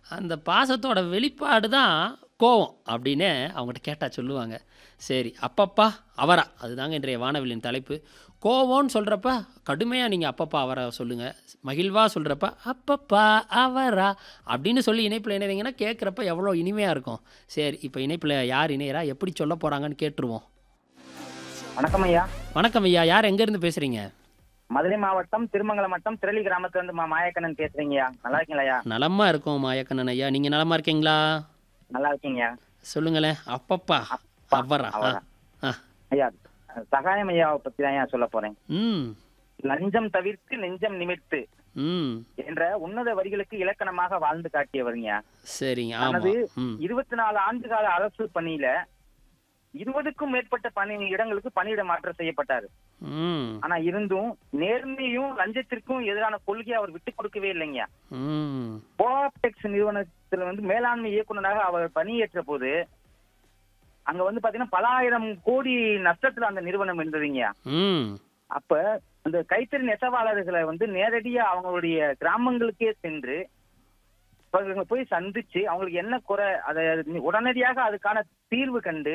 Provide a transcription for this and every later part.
அந்த பாசத்தோட வெளிப்பாடு தான் கோவம் அப்படின்னு அவங்ககிட்ட கேட்டால் சொல்லுவாங்க சரி அப்பப்பா அவரா அதுதாங்க இன்றைய வானவில்லின் தலைப்பு கோவம்னு சொல்கிறப்ப கடுமையாக நீங்கள் அப்பப்பா அவரா சொல்லுங்கள் மகிழ்வாக சொல்கிறப்ப அப்பப்பா அவரா அப்படின்னு சொல்லி இணைப்பில் இணைவீங்கன்னா கேட்குறப்ப எவ்வளோ இனிமையாக இருக்கும் சரி இப்போ இணைப்பில் யார் இணையரா எப்படி சொல்ல போகிறாங்கன்னு கேட்டுருவோம் வணக்கம் ஐயா வணக்கம் ஐயா யார் எங்கேருந்து பேசுகிறீங்க மதுரை மாவட்டம் திருமங்கலம் வட்டம் திரளி கிராமத்துல இருந்து மா மாயக்கண்ணன் பேசுறீங்கய்யா நல்லா இருக்கீங்களா ஐயா நலமாக இருக்கோம் மாயக்கண்ணன் ஐயா நீங்கள் நலமாக இருக்கீங்களா நல்லா இருக்கீங்க சொல்லுங்களேன் அப்பப்பா அவரா ஆ அவரா. ஆ ஐயா சகாயம் ஐயாவை பத்தி தான் ஐயா சொல்ல போறேன் ம் லஞ்சம் தவிர்த்து நெஞ்சம் நிமிர்த்து ம் என்ற உன்னத வரிகளுக்கு இலக்கணமாக வாழ்ந்து காட்டியவருங்க சரிங்க தனது ஆமாம் ம் இருபத்தி நாலு ஆண்டு கால அரசு பணியில இருபதுக்கும் மேற்பட்ட பணி இடங்களுக்கு பணியிட மாற்றம் செய்யப்பட்டாரு ம் ஆனா இருந்தும் நேர்மையும் லஞ்சத்திற்கும் எதிரான கொள்கையை அவர் விட்டு கொடுக்கவே இல்லைங்க ம் கோஆப்டெக்ஸ் நிறுவனத்துல வந்து மேலாண்மை இயக்குனராக அவர் பணியேற்ற போது அங்க வந்து பாத்தீங்கன்னா பல ஆயிரம் கோடி நஷ்டத்துல அந்த நிறுவனம் இருந்ததுங்க ம் அப்ப அந்த கைத்தறி நெசவாளர்களை வந்து நேரடியா அவங்களுடைய கிராமங்களுக்கே சென்று அவர்களை போய் சந்திச்சு அவங்களுக்கு என்ன குறை அதை உடனடியாக அதுக்கான தீர்வு கண்டு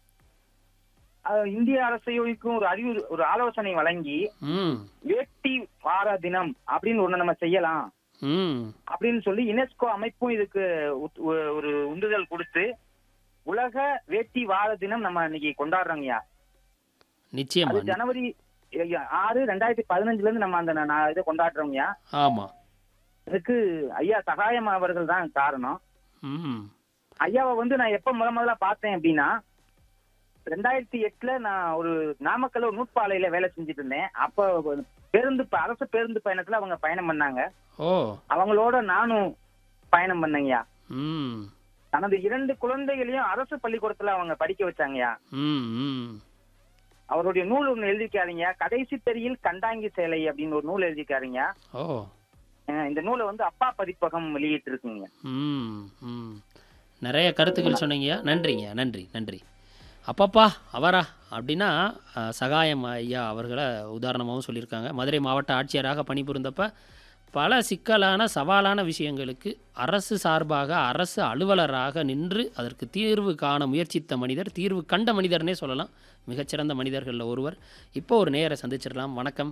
அஹ், இந்திய அரசைக்கும் ஒரு அறிவு ஒரு ஆலோசனை வழங்கி ம் வேட்டி வார தினம் அப்படின்னு ஒண்ணு நம்ம செய்யலாம் ம் அப்படின்னு சொல்லி யுனெஸ்கோ அமைப்பும் இதுக்கு உத்- ஒ- ஒரு உந்துதல் கொடுத்து உலக வேட்டி வார தினம் நம்ம இன்னைக்கு கொண்டாடுறோங்கய்யா அது நிச்சயமா ஜனவரி ஐயா, ஆறு ரெண்டாயிரத்தி பதினஞ்சுல இருந்து நம்ம அந்த நா- நா- இதை கொண்டாடுறோங்கய்யா ஆமாம் இதுக்கு ஐயா சகாயம் அவர்கள் தான் காரணம் ம் ஐயாவை வந்து நான் எப்ப முத முதல்ல பார்த்தேன் அப்படின்னா ரெண்டாயிரத்தி எட்டுல நான் ஒரு நாமக்கல்ல ஒரு நூற்பாலையில வேலை செஞ்சுட்டு இருந்தேன் அப்ப ஒரு பேருந்து ப- அரசு பேருந்து பயணத்துல அவங்க பயணம் பண்ணாங்க ஓ அவங்களோட நானும் பயணம் பண்ணேங்கய்யா ம் தனது இரண்டு குழந்தைகளையும் அரசு பள்ளிக்கூடத்துல அவங்க படிக்க வச்சாங்கய்யா ம் ம் அவருடைய நூல் ஒண்ணு எழுதிக்காதீங்க கடைசி தெரியில் கண்டாங்கி சேலை அப்படின்னு ஒரு நூல் எழுதிக்காதீங்க ஓ அஹ் இந்த நூலை வந்து அப்பா பதிப்பகம் வெளியிட்டு இருக்குங்க ம் ம் நிறைய கருத்துக்கள் சொன்னீங்க நன்றிங்க நன்றி நன்றி அப்பப்பா அவரா அப்படின்னா அஹ், சகாயம் ஐயா அவர்களை உதாரணமாகவும் சொல்லியிருக்காங்க மதுரை மாவட்ட ஆட்சியராக பணிபுரிந்தப்ப பல சிக்கலான சவாலான விஷயங்களுக்கு அரசு சார்பாக அரசு அலுவலராக நின்று அதற்கு தீர்வு காண முயற்சித்த மனிதர் தீர்வு கண்ட மனிதர்னே சொல்லலாம் மிகச்சிறந்த மனிதர்களில் ஒருவர் இப்போ ஒரு நேயரை சந்திச்சிடலாம் வணக்கம்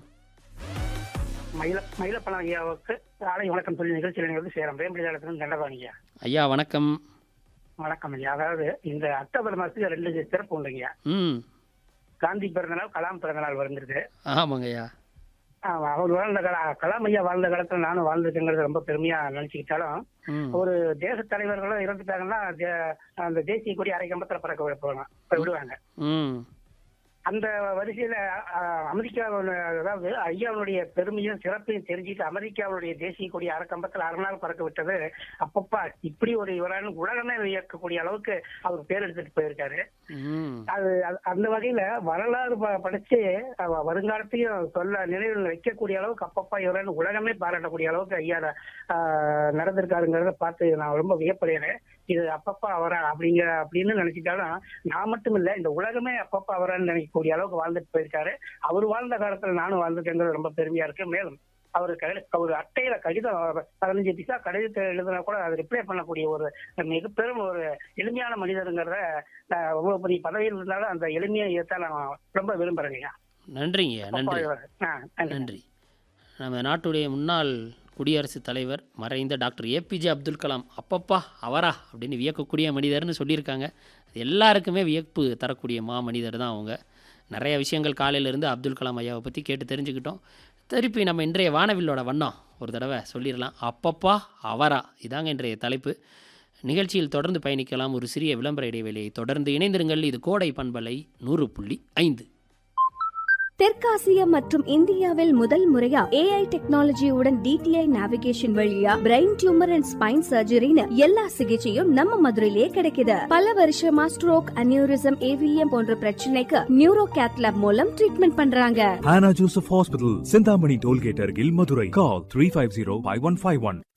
மயில மயிலப்பழம் ஐயாவுக்கு காலை வணக்கம் சொல்லி நிகழ்ச்சியில் வந்து சேரும் வேம்படிதாளத்திலும் தண்டபாணி ஐயா ஐயா வணக்கம் வணக்கம் ஐயா அதாவது இந்த அக்டோபர் மாசத்துக்கு ரெண்டு சிறப்பு உண்டுங்க ம் காந்தி பிறந்தநாள் கலாம் பிறந்தநாள் வந்துருது ஆமாங்க ஐயா ஆமா, அவர் வாழ்ந்த கால கலாம் ஐயா வாழ்ந்த காலத்துல நானும் வாழ்ந்துட்டேங்கிறது ரொம்ப பெருமையா நினைச்சுக்கிட்டாலும் ம் ஒரு தேச தலைவர்களும் இறந்துட்டாங்கன்னா தே- அந்த தேசிய கொடி அரை கம்பத்துல பறக்க விடுவாங்க இப்ப விடுவாங்க ம் அந்த வரிசையில அஹ், அமெரிக்காவோட அதாவது ஐயாவுடைய பெருமையும் சிறப்பையும் தெரிஞ்சுட்டு அமெரிக்காவுடைய தேசிய கொடி அரைக்கம்பத்தில் அரை நாள் பறக்க விட்டது அப்பப்பா இப்படி ஒரு இவரான உலகமே வியக்கக்கூடிய அளவுக்கு அவர் பேர் எடுத்துட்டு போயிருக்காரு ம் அது அது- அந்த வகையில வரலாறு ப- படிச்சு அவ வருங்காலத்தையும் சொல்ல நினைவில் வைக்கக்கூடிய அளவுக்கு அப்பப்பா இவரான உலகமே பாராட்டக்கூடிய அளவுக்கு ஐயா ஆஹ், நடந்திருக்காருங்கிறத பார்த்து நான் ரொம்ப வியப்படுகிறேன் இது அப்பப்பா அவரா அப்படிங்கிற அப்படின்னு நினைச்சிட்டாலும் நான் மட்டும் இல்ல இந்த உலகமே அப்பப்பா அவரான்னு நினைக்கக்கூடிய அளவுக்கு வாழ்ந்துட்டு போயிருக்காரு அவர் வாழ்ந்த காலத்துல நானும் வாழ்ந்துட்டேங்கிறது ரொம்ப பெருமையா இருக்கு மேலும் அவர் க- ஒரு அட்டையில கடிதம் பதினஞ்சு பிசா கடிதத்தை எழுதினா கூட அதை ரிப்ளை பண்ணக்கூடிய ஒரு மிக பெரும் ஒரு எளிமையான மனிதருங்கிறத நான் அவ்வளவு பெரிய பதவியில் இருந்தாலும் அந்த எளிமையை இதைத்தான் நான் ரொம்ப விரும்புறேங்க நன்றிங்க நன்றி ஆ, நன்றி. நன்றி நம்ம நாட்டுடைய முன்னாள் குடியரசுத் தலைவர் மறைந்த டாக்டர் ஏபிஜே அப்துல் கலாம் அப்பப்பா அவரா அப்படின்னு வியக்கக்கூடிய மனிதர்னு சொல்லியிருக்காங்க அது எல்லாருக்குமே வியப்பு தரக்கூடிய மா மனிதர் தான் அவங்க நிறைய விஷயங்கள் காலையிலேருந்து அப்துல் கலாம் ஐயாவை பற்றி கேட்டு தெரிஞ்சுக்கிட்டோம் திருப்பி நம்ம இன்றைய வானவில்லோட வண்ணம் ஒரு தடவை சொல்லிடலாம் அப்பப்பா அவரா இதாங்க இன்றைய தலைப்பு நிகழ்ச்சியில் தொடர்ந்து பயணிக்கலாம் ஒரு சிறிய விளம்பர இடைவேளையை தொடர்ந்து இணைந்திருங்கள் இது கோடை பண்பலை நூறு புள்ளி ஐந்து தெற்காசியா மற்றும் இந்தியாவில் முதல் முறையா ஏஐ டெக்னாலஜியுடன் டிடிஐ நேவிகேஷன் வழியா பிரெயின் டியூமர் அண்ட் ஸ்பைன் சர்ஜரின்னு எல்லா சிகிச்சையும் நம்ம மதுரையிலே கிடைக்குது பல வருஷமா ஸ்ட்ரோக் அனியூரிசம் ஏவிஎம் போன்ற பிரச்சனைக்கு நியூரோ கேத்லாப் மூலம் ட்ரீட்மெண்ட் பண்றாங்க Hannah Joseph Hospital, Sindhamani Tollgate, Argil, Madurai. Call 350 5151.